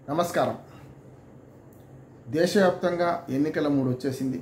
నమస్కారం దేశవ్యాప్తంగా ఎన్నికల మూడు వచ్చేసింది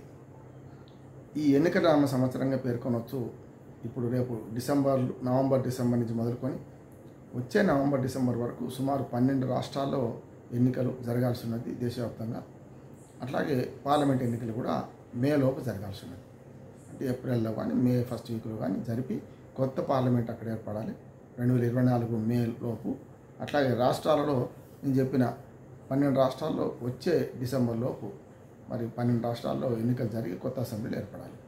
ఈ ఎన్నికల నామ సంవత్సరంగా పేర్కొనవచ్చు ఇప్పుడు రేపు డిసెంబర్ నవంబర్ డిసెంబర్ నుంచి మొదలుకొని వచ్చే నవంబర్ డిసెంబర్ వరకు సుమారు పన్నెండు రాష్ట్రాల్లో ఎన్నికలు జరగాల్సి ఉన్నది దేశవ్యాప్తంగా అట్లాగే పార్లమెంట్ ఎన్నికలు కూడా మే లోపు జరగాల్సి ఉన్నది అంటే ఏప్రిల్లో కానీ మే ఫస్ట్ వీక్లో కానీ జరిపి కొత్త పార్లమెంట్ అక్కడ ఏర్పడాలి రెండు వేల ఇరవై నాలుగు మే లోపు అట్లాగే రాష్ట్రాలలో నేను చెప్పిన పన్నెండు రాష్ట్రాల్లో వచ్చే డిసెంబర్ లోపు మరి పన్నెండు రాష్ట్రాల్లో ఎన్నికలు జరిగి కొత్త అసెంబ్లీలు ఏర్పడాలి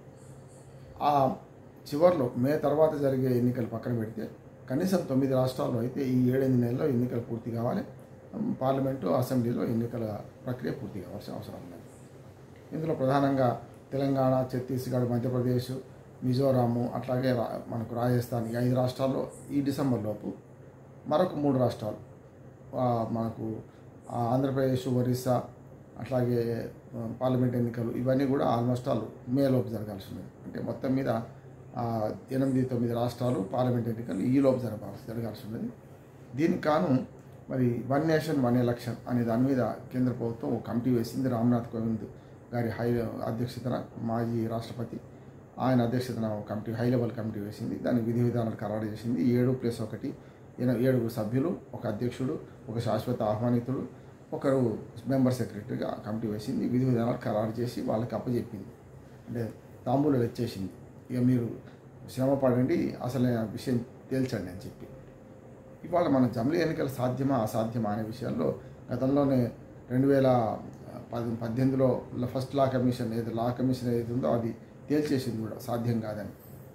ఆ చివరిలో మే తర్వాత జరిగే ఎన్నికలు పక్కన పెడితే కనీసం తొమ్మిది రాష్ట్రాల్లో అయితే ఈ ఏడెనిమిది నెలల్లో ఎన్నికలు పూర్తి కావాలి పార్లమెంటు అసెంబ్లీలో ఎన్నికల ప్రక్రియ పూర్తి కావాల్సిన అవసరం ఉన్నది ఇందులో ప్రధానంగా తెలంగాణ ఛత్తీస్గఢ్ మధ్యప్రదేశ్ మిజోరాము అట్లాగే రా- మనకు రాజస్థాన్ ఈ ఐదు రాష్ట్రాల్లో ఈ డిసెంబర్ లోపు మరొక మూడు రాష్ట్రాలు ఆ, మనకు ఆ, ఆంధ్రప్రదేశ్ ఒరిస్సా అట్లాగే ఆ, పార్లమెంట్ ఎన్నికలు ఇవన్నీ కూడా ఆల్మోస్ట్ ఆల్ మే లోపు జరగాల్సి ఉంది అంటే మొత్తం మీద ఆ, ఎనిమిది తొమ్మిది రాష్ట్రాలు పార్లమెంట్ ఎన్నికలు ఈ లోపు జరగాల్సి జరగాల్సి ఉన్నది దీనికి కాను మరి వన్ నేషన్ వన్ ఎలక్షన్ అనే దాని మీద కేంద్ర ప్రభుత్వం ఒక కమిటీ వేసింది రామ్నాథ్ కోవింద్ గారి హై అధ్యక్షతన మాజీ రాష్ట్రపతి ఆయన అధ్యక్షతన ఒక కమిటీ హై లెవెల్ కమిటీ వేసింది దాని విధి విధానాలు ఖరారు చేసింది ఏడు ప్లస్ ఒకటి ఎన- ఏడుగురు సభ్యులు ఒక అధ్యక్షుడు ఒక శాశ్వత ఆహ్వానితుడు ఒకరు మెంబర్ సెక్రటరీగా కమిటీ వేసింది విధి విధానాలు ఖరారు చేసి వాళ్ళకి అప్పచెప్పింది అంటే తాంబూలాలు ఇచ్చేసింది ఇక మీరు శ్రమ పడండి అసలు ఆ విషయం తేల్చండి అని చెప్పి ఇవాళ మన జమిలీ ఎన్నికలు సాధ్యమా అసాధ్యమా అనే విషయాల్లో గతంలోనే రెండు వేల పది పద్దెనిమిదిలో ఫస్ట్ లా కమిషన్ ఏది లా కమిషన్ ఏది ఉందో అది తేల్చేసింది కూడా సాధ్యం కాదని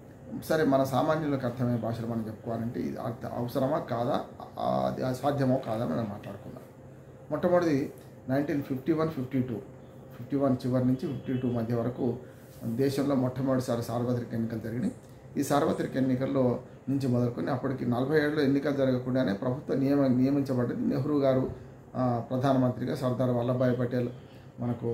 సరే మన సామాన్యులకు అర్థమయ్యే భాషలో మనం చెప్పుకోవాలంటే ఇది అర్థ అవసరమా కాదా ఆ, అది సాధ్యమో కాదా మనం మాట్లాడుకుందాం మొట్టమొదటిది nineteen fifty one fifty two fifty one చివరి నుంచి ఫిఫ్టీ టూ మధ్య వరకు దేశంలో మొట్టమొదటిసారి సార్వత్రిక ఎన్నికలు జరిగినాయి ఈ సార్వత్రిక ఎన్నికల్లో నుంచి మొదలుకొని అప్పటికి నలభై ఏళ్ళు ఎన్నికలు జరగకుండానే ప్రభుత్వం నియమ నియమించబడ్డది నెహ్రూ గారు ఆ, ప్రధానమంత్రిగా సర్దార్ వల్లభాయ్ పటేల్ మనకు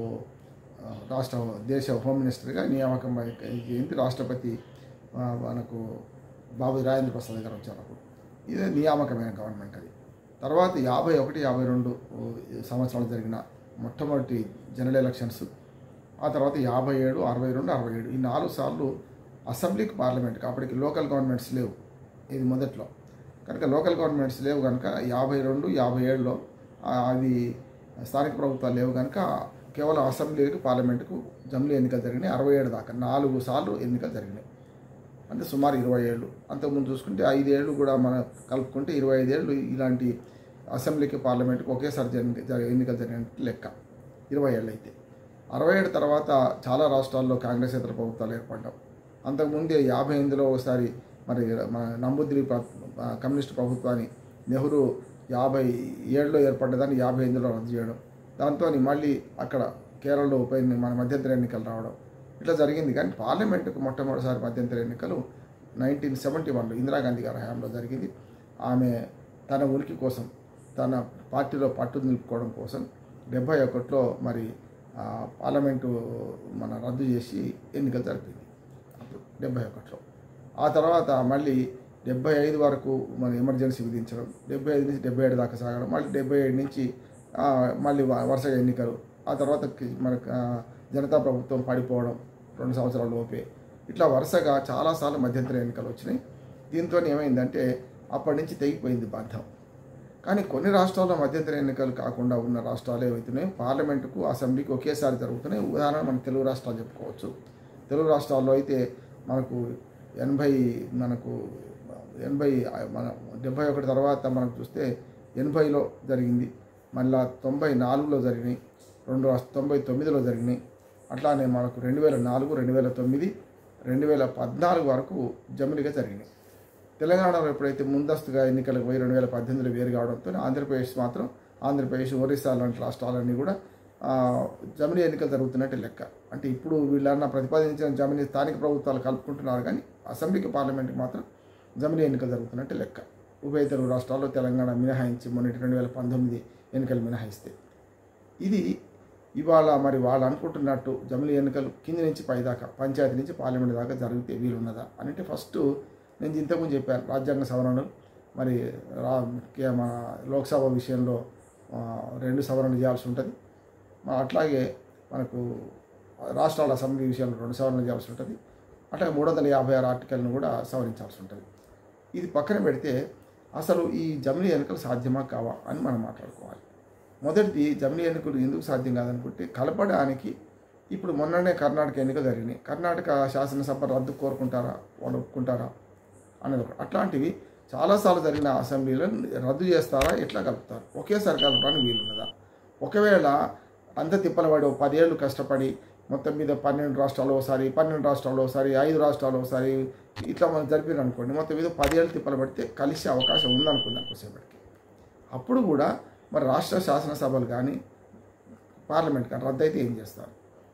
ఆ, రాష్ట్ర దేశ హోమ్ మినిస్టర్గా నియామకం అయింది రాష్ట్రపతి ఆ, మనకు బాబు రాజేంద్ర ప్రసాద్ గారు వచ్చారు అప్పుడు ఇదే నియామకమైన గవర్నమెంట్ అది తర్వాత యాభై ఒకటి యాభై రెండు సంవత్సరాలు జరిగిన మొట్టమొదటి జనరల్ ఎలక్షన్స్ ఆ తర్వాత యాభై ఏడు అరవై రెండు అరవై ఏడు ఈ నాలుగు సార్లు అసెంబ్లీకి పార్లమెంట్కి అప్పటికి లోకల్ గవర్నమెంట్స్ లేవు ఇది మొదట్లో కనుక లోకల్ గవర్నమెంట్స్ లేవు కనుక యాభై రెండు యాభై ఏడులో ఆ, అవి స్థానిక ప్రభుత్వాలు లేవు కనుక కేవలం అసెంబ్లీకి పార్లమెంటుకు జమిలీ ఎన్నికలు జరిగినాయి అరవై ఏడు దాకా నాలుగు సార్లు ఎన్నికలు జరిగినాయి అంటే సుమారు ఇరవై ఏళ్ళు అంతకుముందు చూసుకుంటే ఐదేళ్ళు కూడా మనం కలుపుకుంటే ఇరవై ఐదేళ్ళు ఇలాంటి అసెంబ్లీకి పార్లమెంట్కి ఒకేసారి జరిగి జరి- ఎన్నికలు జరిగిన లెక్క ఇరవై ఏళ్ళు అయితే అరవై ఏడు తర్వాత చాలా రాష్ట్రాల్లో కాంగ్రెస్ ఇతర ప్రభుత్వాలు ఏర్పడ్డాం అంతకుముందే యాభై ఎనిమిదిలో ఒకసారి మరి మన నంబుద్రి ప్ర- కమ్యూనిస్ట్ ప్రభుత్వాన్ని నెహ్రూ యాభై ఏడులో ఏర్పడ్డదాన్ని యాభై ఎనిమిదిలో రద్దు చేయడం దాంతో మళ్ళీ అక్కడ కేరళలో ఉప ఎన్ని మన మధ్యంతర ఎన్నికలు రావడం ఇట్లా జరిగింది కానీ పార్లమెంటుకు మొట్టమొదటిసారి మధ్యంతర ఎన్నికలు నైన్టీన్ సెవెంటీ వన్లో ఇందిరాగాంధీ గారి హయాంలో జరిగింది ఆమె తన ఉనికి కోసం తన పార్టీలో పట్టు నిలుపుకోవడం కోసం డెబ్బై ఒకటిలో మరి ఆ, పార్లమెంటు మన రద్దు చేసి ఎన్నికలు జరిపింది అప్పుడు డెబ్బై ఒకటిలో ఆ తర్వాత మళ్ళీ డెబ్బై ఐదు వరకు మన ఎమర్జెన్సీ విధించడం డెబ్బై ఐదు నుంచి డెబ్బై ఏడు దాకా సాగడం మళ్ళీ డెబ్బై ఏడు నుంచి ఆ, మళ్ళీ వ- వరుసగా ఎన్నికలు ఆ తర్వాత కి- మన ఆ, జనతా ప్రభుత్వం పడిపోవడం రెండు సంవత్సరాల లోపే ఇట్లా వరుసగా చాలాసార్లు మధ్యంతర ఎన్నికలు వచ్చినాయి దీంతో ఏమైందంటే అప్పటి నుంచి తెగిపోయింది బంధం కానీ కొన్ని రాష్ట్రాల్లో మధ్యంతర ఎన్నికలు కాకుండా ఉన్న రాష్ట్రాలు ఏవైతున్నాయి పార్లమెంటుకు అసెంబ్లీకి ఒకేసారి జరుగుతున్నాయి ఉదాహరణ మన తెలుగు రాష్ట్రాలు చెప్పుకోవచ్చు తెలుగు రాష్ట్రాల్లో అయితే మనకు ఎనభై మనకు ఎనభై మన డెబ్బై ఒకటి తర్వాత మనం చూస్తే ఎనభైలో జరిగింది మళ్ళా తొంభై నాలుగులో జరిగినాయి రెండు రాష్ట్ర తొంభై తొమ్మిదిలో జరిగినాయి అట్లానే మనకు రెండు వేల నాలుగు రెండు వేల తొమ్మిది రెండు వేల పద్నాలుగు వరకు జమిలిగా జరిగినాయి తెలంగాణలో ఎప్పుడైతే ముందస్తుగా ఎన్నికలకు పోయి రెండు వేల పద్దెనిమిదిలో వేరు కావడంతో ఆంధ్రప్రదేశ్ మాత్రం ఆంధ్రప్రదేశ్ ఒరిస్సా లాంటి రాష్ట్రాలన్నీ కూడా ఆ, జమిలీ ఎన్నికలు జరుగుతున్నట్టు లెక్క అంటే ఇప్పుడు వీళ్ళన్న ప్రతిపాదించిన జమిలీ స్థానిక ప్రభుత్వాలు కలుపుకుంటున్నారు కానీ అసెంబ్లీకి పార్లమెంట్కి మాత్రం జమిలీ ఎన్నికలు జరుగుతున్నట్టు లెక్క ఉభయ తెలుగు రాష్ట్రాల్లో తెలంగాణ మినహాయించి మొన్నటి రెండు వేల పంతొమ్మిది ఎన్నికలు మినహాయిస్తే ఇది ఇవాళ మరి వాళ్ళు అనుకుంటున్నట్టు జమిలీ ఎన్నికలు కింది నుంచి పైదాకా పంచాయతీ నుంచి పార్లమెంట్ దాకా జరిగితే వీలున్నదా అంటే ఫస్ట్ నేను ఇంతకుముందు చెప్పాను రాజ్యాంగ సవరణలు మరి రా కే- మన లోక్సభ విషయంలో ఆ, రెండు సవరణ చేయాల్సి ఉంటుంది మా అట్లాగే మనకు రాష్ట్రాల అసెంబ్లీ విషయంలో రెండు సవరణ చేయాల్సి ఉంటుంది అట్లాగే మూడు వందల యాభై ఆరు ఆర్టికల్ను కూడా సవరించాల్సి ఉంటుంది ఇది పక్కన పెడితే అసలు ఈ జమిలీ ఎన్నికలు సాధ్యమా కావా అని మనం మాట్లాడుకోవాలి మొదటిది జమిలీ ఎన్నికలు ఎందుకు సాధ్యం కాదనుకుంటే కలపడానికి ఇప్పుడు మొన్ననే కర్ణాటక ఎన్నికలు జరిగినాయి కర్ణాటక శాసనసభ రద్దు కోరుకుంటారా వాళ్ళు ఒప్పుకుంటారా అనేది ఒకటి అట్లాంటివి చాలాసార్లు జరిగిన అసెంబ్లీలను రద్దు చేస్తారా ఎట్లా కలుపుతారు ఒకేసారి కలపడానికి వీలున్నదా ఒకవేళ అంత తిప్పలబడి ఓ పదేళ్ళు కష్టపడి మొత్తం మీద పన్నెండు రాష్ట్రాలు ఒకసారి పన్నెండు రాష్ట్రాలు ఒకసారి ఐదు రాష్ట్రాలు ఒకసారి ఇట్లా మనం జరిపారు అనుకోండి మొత్తం మీద పదేళ్ళు తిప్పలు పడితే కలిసే అవకాశం ఉందనుకుందాం కొద్దిసేపటికి అప్పుడు కూడా మరి రాష్ట్ర శాసనసభలు కానీ పార్లమెంట్ కానీ రద్దు అయితే ఏం చేస్తారు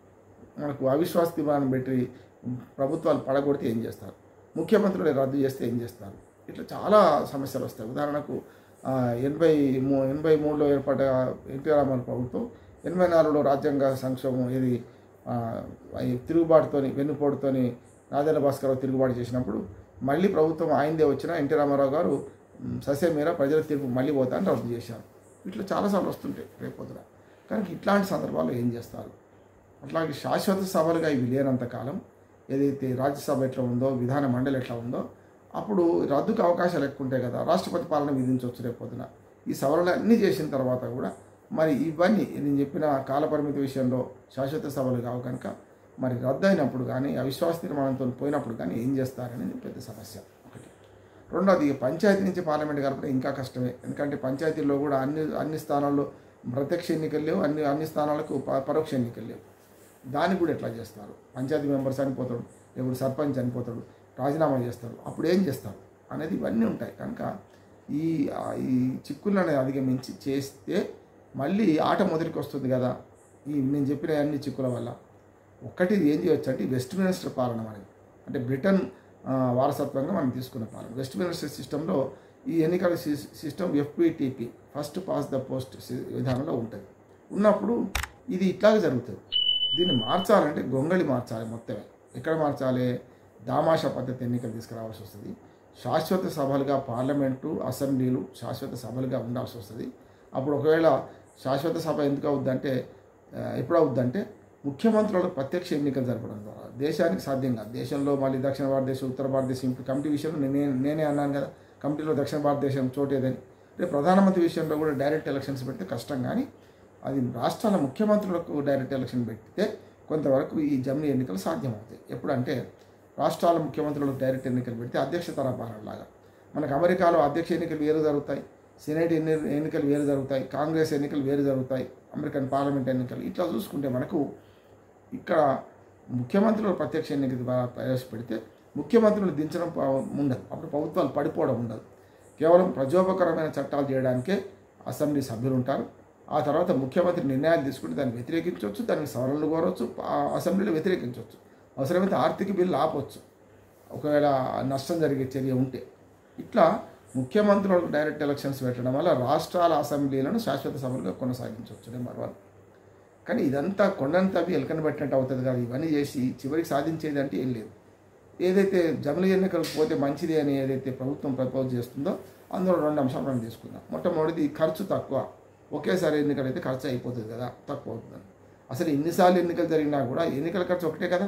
మనకు అవిశ్వాస తీర్మానం పెట్టి ప్రభుత్వాలు పడగొడితే ఏం చేస్తారు ముఖ్యమంత్రులు రద్దు చేస్తే ఏం చేస్తారు ఇట్లా చాలా సమస్యలు వస్తాయి ఉదాహరణకు ఆ, ఎనభై మూ ఎనభై మూడులో ఏర్పడ్డ ఎన్టీ రామారావు ప్రభుత్వం ఎనభై నాలుగులో రాజ్యాంగ సంక్షోభం ఇది ఆ, ఈ తిరుగుబాటుతోని వెన్నుపోటుతోని నాదెల్ల భాస్కరరావు తిరుగుబాటు చేసినప్పుడు మళ్ళీ ప్రభుత్వం ఆయనదే వచ్చిన ఎన్టీ రామారావు గారు మ్, సస్యమీర ప్రజల తీర్పు మళ్ళీ పోతా అని రద్దు చేశారు ఇట్లా చాలాసార్లు వస్తుంటాయి రేపొద్దున కానీ ఇట్లాంటి సందర్భాల్లో ఏం చేస్తారు అట్లాగే శాశ్వత సభలుగా ఇవి లేనంత కాలం ఏదైతే రాజ్యసభ ఎట్లా ఉందో విధాన మండలి ఎట్లా ఉందో అప్పుడు రద్దుకు అవకాశాలు ఎక్కువ ఉంటాయి కదా రాష్ట్రపతి పాలన విధించవచ్చు రేపొద్దున ఈ సవరణలు అన్నీ చేసిన తర్వాత కూడా మరి ఇవన్నీ నేను చెప్పిన కాలపరిమితి విషయంలో శాశ్వత సభలు కావు కనుక మరి రద్దు అయినప్పుడు కానీ అవిశ్వాస తీర్మానంతో పోయినప్పుడు కానీ ఏం చేస్తారనేది పెద్ద సమస్య ఒకటి రెండోది పంచాయతీ నుంచి పార్లమెంట్ కలపడం ఇంకా కష్టమే ఎందుకంటే పంచాయతీల్లో కూడా అన్ని అన్ని స్థానాల్లో ప్రత్యక్ష ఎన్నికలు లేవు అన్ని అన్ని స్థానాలకు ప- పరోక్ష ఎన్నికలు లేవు దాన్ని కూడా ఎట్లా చేస్తారు పంచాయతీ మెంబర్ చనిపోతాడు లేకపోతే సర్పంచ్ చనిపోతాడు రాజీనామా చేస్తారు అప్పుడు ఏం చేస్తారు అనేది ఇవన్నీ ఉంటాయి కనుక ఈ ఆ, ఈ చిక్కులను అనేది అధిగమించి చేస్తే మళ్ళీ ఆట మొదటికి వస్తుంది కదా ఈ నేను చెప్పిన అన్ని చిక్కుల వల్ల ఒక్కటి ఏం చేయొచ్చు అంటే ఈ వెస్ట్ మినిస్టర్ పాలన అనేది అంటే బ్రిటన్ ఆ, వారసత్వంగా మనం తీసుకున్న పాలన వెస్ట్ మినిస్టర్ సిస్టంలో ఈ ఎన్నికల సి- system FPTP first past the post సి- విధానంలో ఉంటుంది ఉన్నప్పుడు ఇది ఇట్లాగే జరుగుతుంది దీన్ని మార్చాలంటే గొంగళి మార్చాలి మొత్తమే ఎక్కడ మార్చాలి దామాషా పద్ధతి ఎన్నికలు తీసుకురావాల్సి వస్తుంది శాశ్వత సభలుగా పార్లమెంటు అసెంబ్లీలు శాశ్వత సభలుగా ఉండాల్సి వస్తుంది అప్పుడు ఒకవేళ శాశ్వత సభ ఎందుకు అవుద్దంటే ఆ, ఎప్పుడు అవుద్దంటే ముఖ్యమంత్రులకు ప్రత్యక్ష ఎన్నికలు జరపడం ద్వారా దేశానికి సాధ్యం కాదు దేశంలో మళ్ళీ దక్షిణ భారతదేశం ఉత్తర భారతదేశం ఇప్పుడు కమిటీ విషయంలో నేనే నేనే అన్నాను కదా కమిటీలో దక్షిణ భారతదేశం చోటేదని రేపు ప్రధానమంత్రి విషయంలో కూడా డైరెక్ట్ ఎలక్షన్స్ పెడితే కష్టం కానీ అది రాష్ట్రాల ముఖ్యమంత్రులకు డైరెక్ట్ ఎలక్షన్ పెడితే కొంతవరకు ఈ జమిలీ ఎన్నికలు సాధ్యమవుతాయి ఎప్పుడంటే రాష్ట్రాల ముఖ్యమంత్రులకు డైరెక్ట్ ఎన్నికలు పెడితే అధ్యక్ష తరపాలలాగా మనకు అమెరికాలో అధ్యక్ష ఎన్నికలు వేరు జరుగుతాయి సెనేట్ ఎన్ని ఎన్నికలు వేరు జరుగుతాయి కాంగ్రెస్ ఎన్నికలు వేరు జరుగుతాయి అమెరికన్ పార్లమెంట్ ఎన్నికలు ఇట్లా చూసుకుంటే మనకు ఇక్కడ ముఖ్యమంత్రులు ప్రత్యక్ష ఎన్నిక ద్వారా ప్రవేశపెడితే ముఖ్యమంత్రులు దించడం ప- ఉండదు అప్పుడు ప్రభుత్వాలు పడిపోవడం ఉండదు కేవలం ప్రజోపకరమైన చట్టాలు చేయడానికే అసెంబ్లీ సభ్యులు ఉంటారు ఆ తర్వాత ముఖ్యమంత్రి నిర్ణయాలు తీసుకుంటే దాన్ని వ్యతిరేకించవచ్చు దానికి సవరణలు కోరవచ్చు ఆ అసెంబ్లీలో వ్యతిరేకించవచ్చు అవసరమైతే ఆర్థిక బిల్లు ఆపవచ్చు ఒకవేళ నష్టం జరిగే చర్య ఉంటే ఇట్లా ముఖ్యమంత్రులకు డైరెక్ట్ ఎలక్షన్స్ పెట్టడం వల్ల రాష్ట్రాల అసెంబ్లీలను శాశ్వత సభలుగా కొనసాగించవచ్చు నెంబర్ వన్ కానీ ఇదంతా కొండను తవ్వి ఎలకని పెట్టినట్టు అవుతుంది కదా ఇవన్నీ చేసి చివరికి సాధించేది అంటే ఏం లేదు ఏదైతే జమిలీ ఎన్నికలకు పోతే మంచిది అని ఏదైతే ప్రభుత్వం ప్రపోజ్ చేస్తుందో అందులో రెండు అంశాలు మనం తీసుకుందాం మొట్టమొదటిది ఖర్చు తక్కువ ఒకేసారి ఎన్నికలు అయితే ఖర్చు అయిపోతుంది కదా తక్కువ అవుతుంది అసలు ఎన్నిసార్లు ఎన్నికలు జరిగినా కూడా ఎన్నికల ఖర్చు ఒకటే కదా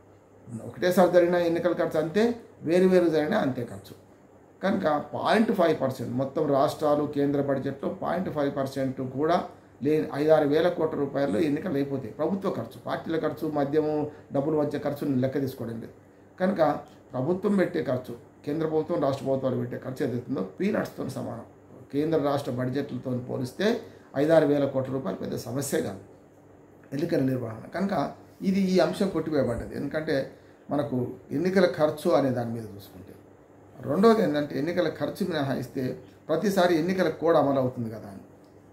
ఒకటేసారి జరిగిన ఎన్నికల ఖర్చు అంతే వేరు వేరు జరిగినా అంతే ఖర్చు కనుక పాయింట్ ఫైవ్ పర్సెంట్ మొత్తం రాష్ట్రాలు కేంద్ర బడ్జెట్లో పాయింట్ ఫైవ్ పర్సెంట్ కూడా లేని ఐదారు వేల కోట్ల రూపాయలు ఎన్నికలు అయిపోతాయి ప్రభుత్వ ఖర్చు పార్టీల ఖర్చు మద్యము డబ్బులు వచ్చే ఖర్చుని లెక్క తీసుకోవడం లేదు కనుక ప్రభుత్వం పెట్టే ఖర్చు కేంద్ర ప్రభుత్వం రాష్ట్ర ప్రభుత్వాలు పెట్టే ఖర్చు ఏదైతుందో పీనట్స్తో సమానం కేంద్ర రాష్ట్ర బడ్జెట్లతో పోలిస్తే ఐదారు వేల కోట్ల రూపాయలు పెద్ద సమస్యే కాదు ఎన్నికల నిర్వహణ కనుక ఇది ఈ అంశం కొట్టివేయబడ్డది ఎందుకంటే మనకు ఎన్నికల ఖర్చు అనే దాని మీద చూసుకుంటే రెండోది ఏంటంటే ఎన్నికల ఖర్చు మినహాయిస్తే ప్రతిసారి ఎన్నికల కోడ్ అమలు అవుతుంది కదా అని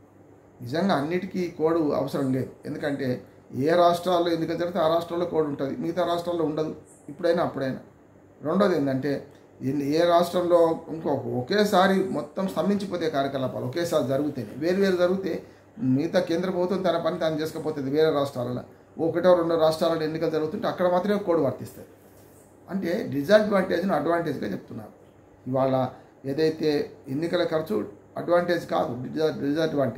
నిజంగా అన్నిటికీ కోడ్ అవసరం లేదు ఎందుకంటే ఏ రాష్ట్రాల్లో ఎన్నికలు జరిగితే ఆ రాష్ట్రాల్లో కోడ్ ఉంటుంది మిగతా రాష్ట్రాల్లో ఉండదు ఇప్పుడైనా అప్పుడైనా రెండోది ఏంటంటే ఎన్ని- ఏ రాష్ట్రంలో ఇంకో ఒకేసారి మొత్తం స్తంభించిపోతే కార్యకలాపాలు ఒకేసారి జరుగుతాయి వేరు వేరు జరిగితే మిగతా కేంద్ర ప్రభుత్వం తన పని తాను చేసుకపోతుంది వేరే రాష్ట్రాలలో ఒకటో రెండో రాష్ట్రాలలో ఎన్నికలు జరుగుతుంటే అక్కడ మాత్రమే కోడ్ వర్తిస్తుంది అంటే డిజడ్వాంటేజ్ను అడ్వాంటేజ్గా చెప్తున్నారు ఇవాళ ఏదైతే ఎన్నికల ఖర్చు అడ్వాంటేజ్ కాదు డిజ డిజడ్వాంటేజ్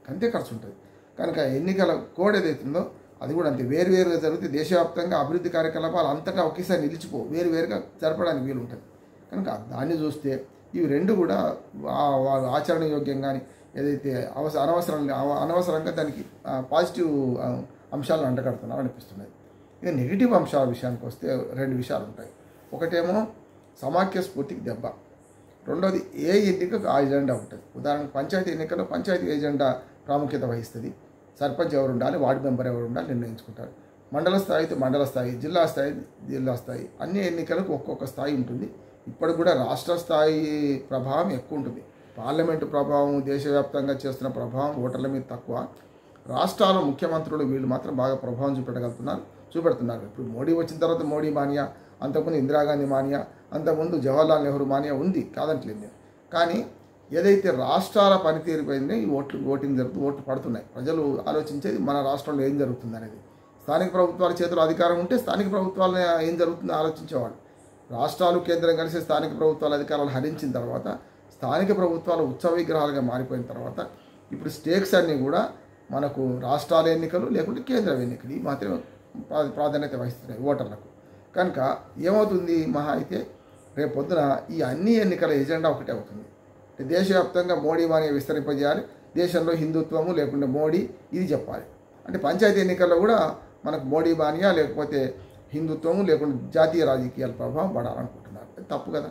అంతే ఖర్చు ఉంటుంది కనుక ఎన్నికల కోడ్ ఏదైతుందో అది కూడా అంతే వేరు వేరుగా జరిగితే దేశవ్యాప్తంగా అభివృద్ధి కార్యకలాపాలు అంతటా ఒకేసారి నిలిచిపో వేరు వేరుగా జరపడానికి వీలు ఉంటుంది కనుక దాన్ని చూస్తే ఇవి రెండు కూడా వా- వారు ఆచరణ యోగ్యం కానీ ఏదైతే అవస అనవసరంగా అవ- అనవసరంగా దానికి ఆ, పాజిటివ్ ఆ, అంశాలను అంటగడుతున్నాం అనిపిస్తున్నది ఇక నెగిటివ్ అంశాల విషయానికి వస్తే రెండు విషయాలు ఉంటాయి ఒకటేమో సమాఖ్య స్ఫూర్తికి దెబ్బ రెండోది ఏ ఎన్నికకు ఆ ఎజెండా ఉంటుంది ఉదాహరణకు పంచాయతీ ఎన్నికల్లో పంచాయతీ ఎజెండా ప్రాముఖ్యత వహిస్తుంది సర్పంచ్ ఎవరు ఉండాలి వార్డు మెంబర్ ఎవరు ఉండాలి నిర్ణయించుకుంటారు మండల స్థాయి అయితే మండల స్థాయి జిల్లా స్థాయి జిల్లా స్థాయి అన్ని ఎన్నికలకు ఒక్కొక్క స్థాయి ఉంటుంది ఇప్పటికి కూడా రాష్ట్ర స్థాయి ప్రభావం ఎక్కువ ఉంటుంది పార్లమెంటు ప్రభావం దేశవ్యాప్తంగా చేస్తున్న ప్రభావం ఓటర్ల మీద తక్కువ రాష్ట్రాల ముఖ్యమంత్రులు వీళ్ళు మాత్రం బాగా ప్రభావం చూపెట్టగలుగుతున్నారు చూపెడుతున్నారు ఇప్పుడు మోడీ వచ్చిన తర్వాత మోడీ మానియా అంతకుముందు ఇందిరాగాంధీ మానియా అంతకుముందు జవహర్లాల్ నెహ్రూ మానియా ఉంది కాదంటలేదు నేను కానీ ఏదైతే రాష్ట్రాల పనితీరుపైనే ఈ ఓట్లు ఓటింగ్ జరుగుతూ ఓట్లు పడుతున్నాయి ప్రజలు ఆలోచించేది మన రాష్ట్రంలో ఏం జరుగుతుంది అనేది స్థానిక ప్రభుత్వాల చేతిలో అధికారం ఉంటే స్థానిక ప్రభుత్వాలు ఏం జరుగుతుందో ఆలోచించేవాళ్ళు రాష్ట్రాలు కేంద్రం కలిసి స్థానిక ప్రభుత్వాల అధికారాలు హరించిన తర్వాత స్థానిక ప్రభుత్వాలు ఉత్సవ విగ్రహాలుగా మారిపోయిన తర్వాత ఇప్పుడు స్టేక్స్ అన్నీ కూడా మనకు రాష్ట్రాల ఎన్నికలు లేకుంటే కేంద్ర ఎన్నికలు ఈ మాత్రమే ప్రా- ప్రాధాన్యత వహిస్తున్నాయి ఓటర్లకు కనుక ఏమవుతుంది మహా అయితే రేపు పొద్దున ఈ అన్ని ఎన్నికల ఎజెండా ఒకటే అవుతుంది అంటే దేశవ్యాప్తంగా మోడీ వాణి విస్తరింపజేయాలి దేశంలో హిందుత్వము లేకుంటే మోడీ ఇది చెప్పాలి అంటే పంచాయతీ ఎన్నికల్లో కూడా మనకు మోడీ బానియా లేకపోతే హిందుత్వము లేకుంటే జాతీయ రాజకీయాల ప్రభావం పడాలనుకుంటున్నారు అది తప్పు కదా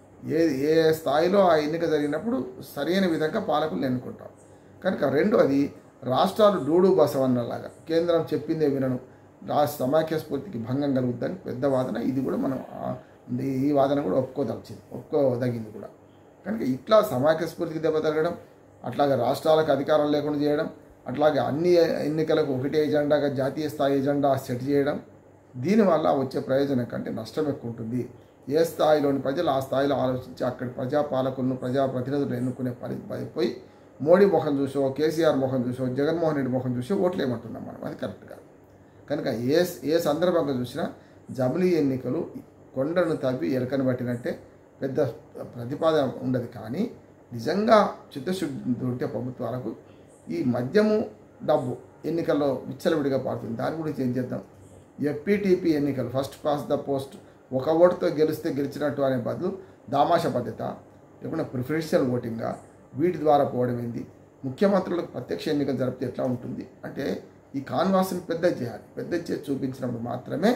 ఏ ఏ స్థాయిలో ఆ ఎన్నిక జరిగినప్పుడు సరైన విధంగా పాలకులను ఎన్నుకుంటాం కనుక రెండోది రాష్ట్రాలు డూడు బసవన్నలాగా కేంద్రం చెప్పిందే వినను రాష్ట్ర సమాఖ్య స్ఫూర్తికి భంగం కలుగుద్దని పెద్ద వాదన ఇది కూడా మనం ఆ, ఈ వాదన కూడా ఒప్పుకోదలిచింది ఒప్పుకోదగింది కూడా కనుక ఇట్లా సమాఖ్య స్ఫూర్తికి దెబ్బ తగలడం అట్లాగే రాష్ట్రాలకు అధికారం లేకుండా చేయడం అట్లాగే అన్ని ఎన్నికలకు ఒకటే ఎజెండాగా జాతీయ స్థాయి ఎజెండా సెట్ చేయడం దీనివల్ల వచ్చే ప్రయోజనం కంటే నష్టం ఎక్కువ ఉంటుంది ఏ స్థాయిలోని ప్రజలు ఆ స్థాయిలో ఆలోచించి అక్కడి ప్రజాపాలకులను ప్రజాప్రతినిధులు ఎన్నుకునే పరి పోయి మోడీ ముఖం చూసో కేసీఆర్ ముఖం చూసో జగన్మోహన్ రెడ్డి ముఖం చూసో ఓట్లు వేయమంటున్నాం మనం అది కరెక్ట్ కాదు కనుక ఏ ఏ సందర్భంగా చూసినా జమిలీ ఎన్నికలు కొండను తవ్వి ఎలకను పట్టినట్టే పెద్ద ప్రతిపాదన ఉండదు కానీ నిజంగా చిత్తశుద్ధి ఉంటే ప్రభుత్వాలకు ఈ మద్యము డబ్బు ఎన్నికల్లో విచ్చలవిడిగా పాడుతుంది దాని గురించి ఏం చేద్దాం ఎఫ్పిటిపి ఎన్నికలు ఫస్ట్ పాస్ ద పోస్ట్ ఒక ఓటుతో గెలిస్తే గెలిచినట్టు అనే బదులు దామాష పద్ధత లేకుండా ప్రిఫరెన్షియల్ ఓటింగ్గా వీటి ద్వారా పోవడం ఏంది ముఖ్యమంత్రులకు ప్రత్యక్ష ఎన్నికలు జరిపితే ఎట్లా ఉంటుంది అంటే ఈ కాన్వాస్ని పెద్ద చేయాలి పెద్ద చేసి చూపించినప్పుడు మాత్రమే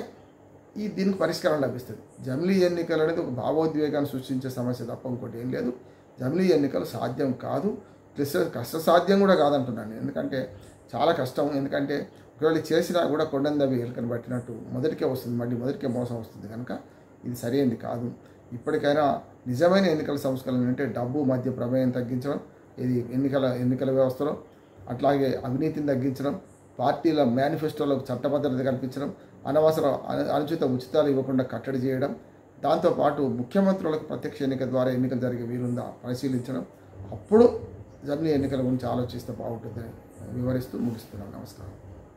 ఈ దీనికి పరిష్కారం లభిస్తుంది జమిలీ ఎన్నికలు అనేది ఒక భావోద్వేగాన్ని సృష్టించే సమస్య తప్ప ఇంకోటి ఏం లేదు జమిలీ ఎన్నికలు సాధ్యం కాదు ప్లస్ కష్ట సాధ్యం కూడా కాదంటున్నాను నేను. ఎందుకంటే చాలా కష్టం ఎందుకంటే ఒకవేళ చేసినా కూడా కొండందవి ఎలుకని పట్టినట్టు మొదటికే వస్తుంది మళ్ళీ మొదటికే మోసం వస్తుంది కనుక ఇది సరైనది కాదు ఇప్పటికైనా నిజమైన ఎన్నికల సంస్కరణ అంటే డబ్బు మధ్య ప్రమేయం తగ్గించడం ఇది ఎన్నికల ఎన్నికల వ్యవస్థలో అట్లాగే అవినీతిని తగ్గించడం పార్టీల మేనిఫెస్టోలకు చట్టభద్రత కల్పించడం అనవసర అను- అనుచిత ఉచితాలు ఇవ్వకుండా కట్టడి చేయడం దాంతోపాటు ముఖ్యమంత్రులకు ప్రత్యక్ష ఎన్నిక ద్వారా ఎన్నికలు జరిగే వీలుందా పరిశీలించడం అప్పుడు జమిలీ ఎన్నికల గురించి ఆలోచిస్తే బాగుంటుందని వివరిస్తూ ముగిస్తున్నాను నమస్కారం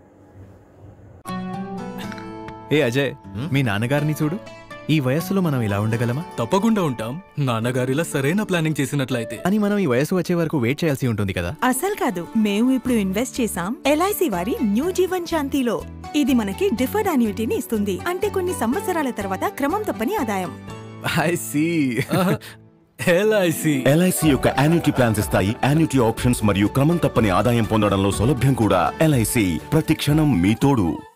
ఏ అజయ్ మీ నాన్నగారిని చూడు ఈ వయస్సులో మనం ఇలా ఉండగలమా తప్పకుండా ఉంటాం నాన్నగారిలా సరైన ప్లానింగ్ చేసినట్లయితే అని మనం ఈ వయసు వచ్చే వరకు వెయిట్ చేయాల్సి ఉంటుంది కదా అసలు కాదు మేము ఇప్పుడు ఇన్వెస్ట్ చేసాం ఎల్ఐసి వారి న్యూ జీవన్ శాంతిలో ఇది మనకి డిఫర్డ్ అన్యూటీని ఇస్తుంది అంటే కొన్ని సంవత్సరాల తర్వాత క్రమం తప్పని ఆదాయం ఐ సీ ఎల్ఐసి ఎల్ఐసి యొక్క యాన్యుటీ ప్లాన్స్ ఇస్తాయి యాన్యుటీ ఆప్షన్స్ మరియు క్రమం తప్పని ఆదాయం పొందడంలో సౌలభ్యం కూడా ఎల్ఐసి ప్రతి క్షణం మీ తోడు